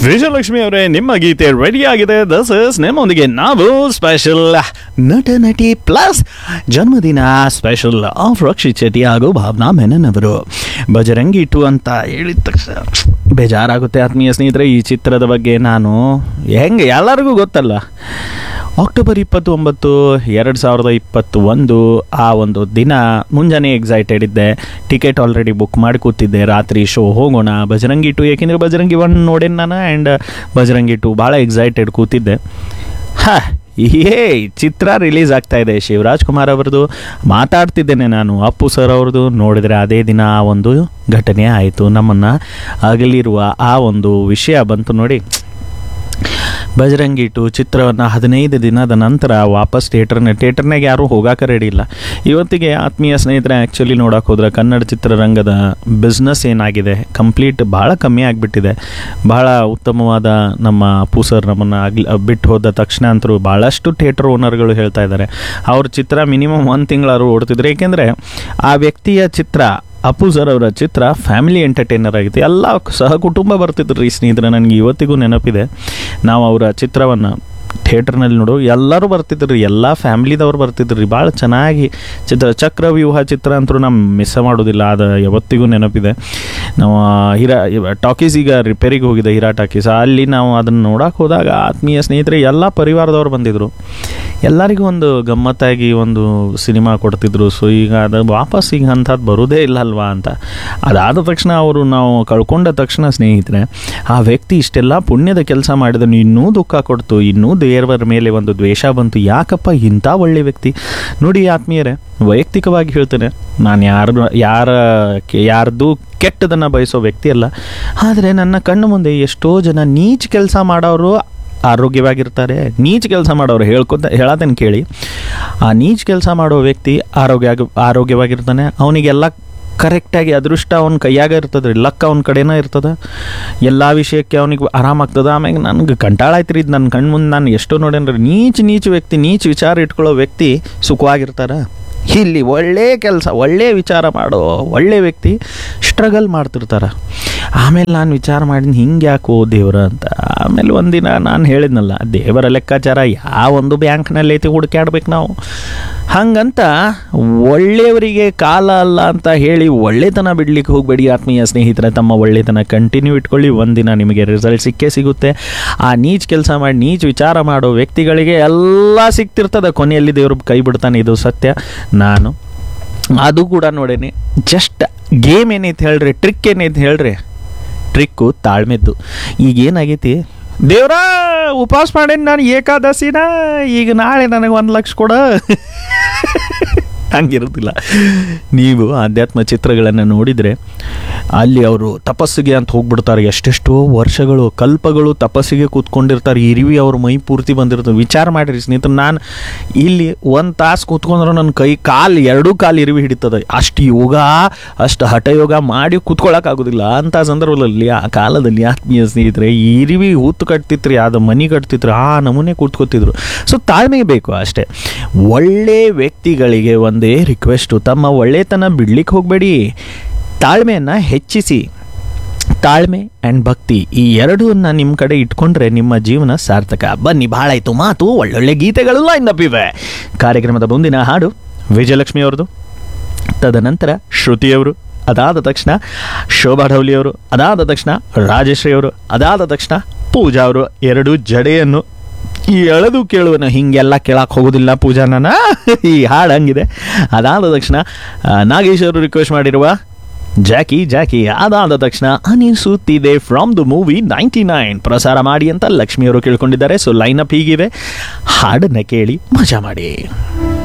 ವಿಜಯಲಕ್ಷ್ಮಿ ಅವರೇ ನಿಮ್ಮ ಗೀತೆ ರೆಡಿ ಆಗಿದೆ ದಸ್ ಇಸ್ ನಿಮ್ಮೊಂದಿಗೆ ನಾವು ಸ್ಪೆಷಲ್ ನಟ ನಟಿ ಪ್ಲಸ್ ಜನ್ಮದಿನ ಸ್ಪೆಷಲ್ ಆಫ್ ರಕ್ಷಿತ್ ಶೆಟ್ಟಿ ಹಾಗೂ ಭಾವನಾ ಮೆನನ್ ಅವರು ಬಜರಂಗಿ ಟು ಅಂತ ಹೇಳಿದ ತಕ್ಷಣ ಬೇಜಾರಾಗುತ್ತೆ ಆತ್ಮೀಯ ಸ್ನೇಹಿತರೆ ಈ ಚಿತ್ರದ ಬಗ್ಗೆ ನಾನು ಹೆಂಗೆ ಎಲ್ಲರಿಗೂ ಗೊತ್ತಲ್ಲ ಅಕ್ಟೋಬರ್ ಇಪ್ಪತ್ತೊಂಬತ್ತು ಎರಡು ಸಾವಿರದ ಇಪ್ಪತ್ತೊಂದು ಆ ಒಂದು ದಿನ ಮುಂಜಾನೆ ಎಕ್ಸೈಟೆಡ್ ಇದ್ದೆ ಟಿಕೆಟ್ ಆಲ್ರೆಡಿ ಬುಕ್ ಮಾಡಿ ಕೂತಿದ್ದೆ ರಾತ್ರಿ ಶೋ ಹೋಗೋಣ ಬಜರಂಗಿ ಟು ಏಕೆಂದರೆ ಬಜರಂಗಿ ಒನ್ ನೋಡೇನು ನಾನು ಆ್ಯಂಡ್ ಬಜರಂಗಿ ಟು ಭಾಳ ಎಕ್ಸೈಟೆಡ್ ಕೂತಿದ್ದೆ ಹಾ ಏ ಚಿತ್ರ ರಿಲೀಸ್ ಆಗ್ತಾ ಇದೆ ಶಿವರಾಜ್ ಕುಮಾರ್ ಅವ್ರದ್ದು ಮಾತಾಡ್ತಿದ್ದೇನೆ ನಾನು ಅಪ್ಪು ಸರ್ ಅವ್ರದ್ದು ನೋಡಿದರೆ ಅದೇ ದಿನ ಆ ಒಂದು ಘಟನೆ ಆಯಿತು ನಮ್ಮನ್ನು ಅಗಲಿರುವ ಆ ಒಂದು ವಿಷಯ ಬಂತು ನೋಡಿ ಬಜರಂಗಿ ಟು ಚಿತ್ರವನ್ನು ಹದಿನೈದು ದಿನದ ನಂತರ ವಾಪಸ್ ಥಿಯೇಟರ್ನ ಥಿಯೇಟರ್ನಾಗ ಯಾರೂ ಹೋಗಾಕ ರೆಡಿ ಇಲ್ಲ ಇವತ್ತಿಗೆ ಆತ್ಮೀಯ ಸ್ನೇಹಿತರೆ ಆ್ಯಕ್ಚುಲಿ ನೋಡೋಕೆ ಹೋದ್ರೆ ಕನ್ನಡ ಚಿತ್ರರಂಗದ ಬಿಸ್ನೆಸ್ ಏನಾಗಿದೆ ಕಂಪ್ಲೀಟ್ ಭಾಳ ಕಮ್ಮಿ ಆಗಿಬಿಟ್ಟಿದೆ ಭಾಳ ಉತ್ತಮವಾದ ನಮ್ಮ ಅಪ್ಪು ಸರ್ ನಮ್ಮನ್ನು ಆಗ್ಲಿ ಬಿಟ್ಟು ಹೋದ ತಕ್ಷಣ ಅಂತರೂ ಭಾಳಷ್ಟು ಥಿಯೇಟರ್ ಓನರ್ಗಳು ಹೇಳ್ತಾ ಇದ್ದಾರೆ ಅವ್ರ ಚಿತ್ರ ಮಿನಿಮಮ್ ಒಂದು ತಿಂಗಳಾದ್ರು ಓಡ್ತಿದ್ರು ಏಕೆಂದರೆ ಆ ವ್ಯಕ್ತಿಯ ಚಿತ್ರ ಅಪ್ಪು ಸರ್ ಅವರ ಚಿತ್ರ ಫ್ಯಾಮಿಲಿ ಎಂಟರ್ಟೈನರ್ ಆಗಿತ್ತು ಎಲ್ಲ ಸಹ ಕುಟುಂಬ ಬರ್ತಿದ್ರು ರೀ ಸ್ನೇಹಿತರೆ ನನಗೆ ಇವತ್ತಿಗೂ ನೆನಪಿದೆ ನಾವು ಅವರ ಚಿತ್ರವನ್ನು ಥಿಯೇಟರ್ನಲ್ಲಿ ನೋಡು ಎಲ್ಲರೂ ಬರ್ತಿದ್ರು ರೀ ಎಲ್ಲ ಫ್ಯಾಮ್ಲಿದವ್ರು ಬರ್ತಿದ್ರು ರೀ ಭಾಳ ಚೆನ್ನಾಗಿ ಚಿತ್ರ ಚಕ್ರವ್ಯೂಹ ಚಿತ್ರ ಅಂತೂ ನಾವು ಮಿಸ್ ಮಾಡೋದಿಲ್ಲ ಅದು ಯಾವತ್ತಿಗೂ ನೆನಪಿದೆ ನಾವು ಹೀರಾ ಟಾಕೀಸ್ ಈಗ ರಿಪೇರಿಗೆ ಹೋಗಿದೆ ಹೀರಾ ಟಾಕೀಸ್ ಅಲ್ಲಿ ನಾವು ಅದನ್ನು ನೋಡೋಕೆ ಹೋದಾಗ ಆತ್ಮೀಯ ಸ್ನೇಹಿತರೆ ಎಲ್ಲ ಪರಿವಾರದವ್ರು ಬಂದಿದ್ದರು ಎಲ್ಲರಿಗೂ ಒಂದು ಗಮ್ಮತ್ತಾಗಿ ಒಂದು ಸಿನಿಮಾ ಕೊಡ್ತಿದ್ರು ಸೊ ಈಗ ಅದು ವಾಪಸ್ ಈಗ ಅಂಥದ್ದು ಬರೋದೇ ಇಲ್ಲ ಅಲ್ವಾ ಅಂತ ಅದಾದ ತಕ್ಷಣ ಅವರು ನಾವು ಕಳ್ಕೊಂಡ ತಕ್ಷಣ ಸ್ನೇಹಿತರೆ ಆ ವ್ಯಕ್ತಿ ಇಷ್ಟೆಲ್ಲ ಪುಣ್ಯದ ಕೆಲಸ ಮಾಡಿದನು ಇನ್ನೂ ದುಃಖ ಕೊಡ್ತು ಇನ್ನೂ ದೇವರ ಮೇಲೆ ಒಂದು ದ್ವೇಷ ಬಂತು ಯಾಕಪ್ಪ ಇಂಥ ಒಳ್ಳೆ ವ್ಯಕ್ತಿ ನೋಡಿ ಆತ್ಮೀಯರೇ ವೈಯಕ್ತಿಕವಾಗಿ ಹೇಳ್ತೇನೆ ನಾನು ಯಾರು ಯಾರ ಯಾರ್ದು ಕೆಟ್ಟದನ್ನು ಬಯಸೋ ವ್ಯಕ್ತಿ ಅಲ್ಲ ಆದರೆ ನನ್ನ ಕಣ್ಣು ಮುಂದೆ ಎಷ್ಟೋ ಜನ ನೀಚ್ ಕೆಲಸ ಮಾಡೋರು ಆರೋಗ್ಯವಾಗಿರ್ತಾರೆ ನೀಚ್ ಕೆಲಸ ಮಾಡೋರು ಹೇಳ್ಕೊತ ಹೇಳೋದನ್ನು ಕೇಳಿ ಆ ನೀಚ್ ಕೆಲಸ ಮಾಡೋ ವ್ಯಕ್ತಿ ಆರೋಗ್ಯ ಆರೋಗ್ಯವಾಗಿರ್ತಾನೆ ಅವನಿಗೆಲ್ಲ ಕರೆಕ್ಟಾಗಿ ಅದೃಷ್ಟ ಅವ್ನ ಕೈಯಾಗ ಇರ್ತದೆ ರೀ ಲಕ್ ಅವ್ನ ಕಡೆನೇ ಇರ್ತದೆ ಎಲ್ಲ ವಿಷಯಕ್ಕೆ ಅವನಿಗೆ ಆರಾಮಾಗ್ತದೆ ಆಮ್ಯಾಗ ನನಗೆ ಕಂಟಾಳ ಆಯ್ತು ರೀ ಇದು ನನ್ನ ಕಣ್ಣು ಮುಂದೆ ನಾನು ಎಷ್ಟೋ ನೋಡೇನ್ರಿ ನೀಚ್ ನೀಚ್ ವ್ಯಕ್ತಿ ನೀಚ್ ವಿಚಾರ ಇಟ್ಕೊಳ್ಳೋ ವ್ಯಕ್ತಿ ಸುಖವಾಗಿರ್ತಾರೆ ಇಲ್ಲಿ ಒಳ್ಳೆ ಕೆಲಸ ಒಳ್ಳೆ ವಿಚಾರ ಮಾಡೋ ಒಳ್ಳೆ ವ್ಯಕ್ತಿ ಸ್ಟ್ರಗಲ್ ಮಾಡ್ತಿರ್ತಾರೆ ಆಮೇಲೆ ನಾನು ವಿಚಾರ ಮಾಡಿದ್ನಿ ಹಿಂಗೆ ಯಾಕೋ ದೇವ್ರ ಅಂತ ಆಮೇಲೆ ಒಂದಿನ ನಾನು ಹೇಳಿದ್ನಲ್ಲ ದೇವರ ಲೆಕ್ಕಾಚಾರ ಯಾವ ಒಂದು ಬ್ಯಾಂಕ್ನಲ್ಲಿ ಐತಿ ಹುಡುಕ್ಯಾಡ್ಬೇಕು ನಾವು ಹಂಗಂತ ಒಳ್ಳೆಯವರಿಗೆ ಕಾಲ ಅಲ್ಲ ಅಂತ ಹೇಳಿ ಒಳ್ಳೆತನ ಬಿಡ್ಲಿಕ್ಕೆ ಹೋಗಬೇಡಿ ಆತ್ಮೀಯ ಸ್ನೇಹಿತರೆ ತಮ್ಮ ಒಳ್ಳೆತನ ಕಂಟಿನ್ಯೂ ಇಟ್ಕೊಳ್ಳಿ ಒಂದಿನ ನಿಮಗೆ ರಿಸಲ್ಟ್ ಸಿಕ್ಕೇ ಸಿಗುತ್ತೆ ಆ ನೀಚ್ ಕೆಲಸ ಮಾಡಿ ನೀಚ್ ವಿಚಾರ ಮಾಡೋ ವ್ಯಕ್ತಿಗಳಿಗೆ ಎಲ್ಲ ಸಿಗ್ತಿರ್ತದೆ ಕೊನೆಯಲ್ಲಿ ದೇವ್ರ ಕೈ ಬಿಡ್ತಾನೆ ಇದು ಸತ್ಯ ನಾನು ಅದು ಕೂಡ ನೋಡೇನಿ ಜಸ್ಟ್ ಗೇಮ್ ಏನೈತೆ ಹೇಳ್ರಿ ಟ್ರಿಕ್ ಏನೈತೆ ಹೇಳ್ರಿ ಟ್ರಿಕ್ಕು ತಾಳ್ಮೆದ್ದು ಈಗ ಏನಾಗೈತಿ ದೇವ್ರ ಉಪವಾಸ ಮಾಡೇನಿ ನಾನು ಏಕಾದಶಿನ ಈಗ ನಾಳೆ ನನಗೆ ಒಂದು ಲಕ್ಷ ಕೊಡ ಹಂಗಿರೋದಿಲ್ಲ ನೀವು ಆಧ್ಯಾತ್ಮ ಚಿತ್ರಗಳನ್ನು ನೋಡಿದರೆ ಅಲ್ಲಿ ಅವರು ತಪಸ್ಸಿಗೆ ಅಂತ ಹೋಗ್ಬಿಡ್ತಾರೆ ಎಷ್ಟೆಷ್ಟೋ ವರ್ಷಗಳು ಕಲ್ಪಗಳು ತಪಸ್ಸಿಗೆ ಕೂತ್ಕೊಂಡಿರ್ತಾರೆ ಇರಿವಿ ಅವ್ರ ಮೈ ಪೂರ್ತಿ ಬಂದಿರ್ತದೆ ವಿಚಾರ ಮಾಡಿರಿ ಸ್ನೇಹಿತರು ನಾನು ಇಲ್ಲಿ ಒಂದು ತಾಸು ಕೂತ್ಕೊಂಡ್ರೆ ನನ್ನ ಕೈ ಕಾಲು ಎರಡೂ ಕಾಲು ಇರಿವಿ ಹಿಡಿತದೆ ಅಷ್ಟು ಯೋಗ ಅಷ್ಟು ಹಠ ಯೋಗ ಮಾಡಿ ಕೂತ್ಕೊಳ್ಳೋಕ್ಕಾಗೋದಿಲ್ಲ ಅಂಥ ಸಂದರ್ಭದಲ್ಲಿ ಆ ಕಾಲದಲ್ಲಿ ಆತ್ಮೀಯ ಸ್ನೇಹಿತರೆ ಇರಿವಿ ಹೂತು ಕಟ್ತಿತ್ರಿ ಅದು ಮನಿ ಕಟ್ತಿದ್ರು ಆ ನಮೂನೆ ಕೂತ್ಕೋತಿದ್ರು ಸೊ ತಾಳ್ಮೆ ಬೇಕು ಅಷ್ಟೇ ಒಳ್ಳೆ ವ್ಯಕ್ತಿಗಳಿಗೆ ಒಂದೇ ರಿಕ್ವೆಸ್ಟು ತಮ್ಮ ಒಳ್ಳೆತನ ಬಿಡ್ಲಿಕ್ಕೆ ಹೋಗಬೇಡಿ ತಾಳ್ಮೆಯನ್ನು ಹೆಚ್ಚಿಸಿ ತಾಳ್ಮೆ ಆ್ಯಂಡ್ ಭಕ್ತಿ ಈ ಎರಡನ್ನ ನಿಮ್ಮ ಕಡೆ ಇಟ್ಕೊಂಡ್ರೆ ನಿಮ್ಮ ಜೀವನ ಸಾರ್ಥಕ ಬನ್ನಿ ಭಾಳ ಆಯಿತು ಮಾತು ಒಳ್ಳೊಳ್ಳೆ ಗೀತೆಗಳು ಲೈನ್ ಅಪ್ ಇವೆ ಕಾರ್ಯಕ್ರಮದ ಮುಂದಿನ ಹಾಡು ವಿಜಯಲಕ್ಷ್ಮಿ ಅವ್ರದ್ದು ತದನಂತರ ಶ್ರುತಿಯವರು ಅದಾದ ತಕ್ಷಣ ಶೋಭಾ ಢೌಲಿಯವರು ಅದಾದ ತಕ್ಷಣ ರಾಜಶ್ರೀ ಅವರು ಅದಾದ ತಕ್ಷಣ ಪೂಜಾ ಅವರು ಎರಡು ಜಡೆಯನ್ನು ಈ ಎಳೆದು ಕೇಳುವನ ಹಿಂಗೆಲ್ಲ ಕೇಳಕ್ಕೆ ಹೋಗೋದಿಲ್ಲ ಪೂಜಾ ನಾನು ಈ ಹಾಡು ಹಂಗಿದೆ ಅದಾದ ತಕ್ಷಣ ಆ, ನಾಗೇಶ್ ಅವರು ರಿಕ್ವೆಸ್ಟ್ ಮಾಡಿರುವ ಜಾಕಿ ಜಾಕಿ ಅದಾದ ತಕ್ಷಣ ಅನಿಸುತ್ತಿದೆ from the movie ninety nine ಪ್ರಸಾರ ಮಾಡಿ ಅಂತ ಲಕ್ಷ್ಮಿಯವರು ಕೇಳ್ಕೊಂಡಿದ್ದಾರೆ ಸೊ ಲೈನ್ ಅಪ್ ಹೀಗಿವೆ ಹಾಡನ್ನ ಕೇಳಿ ಮಜಾ ಮಾಡಿ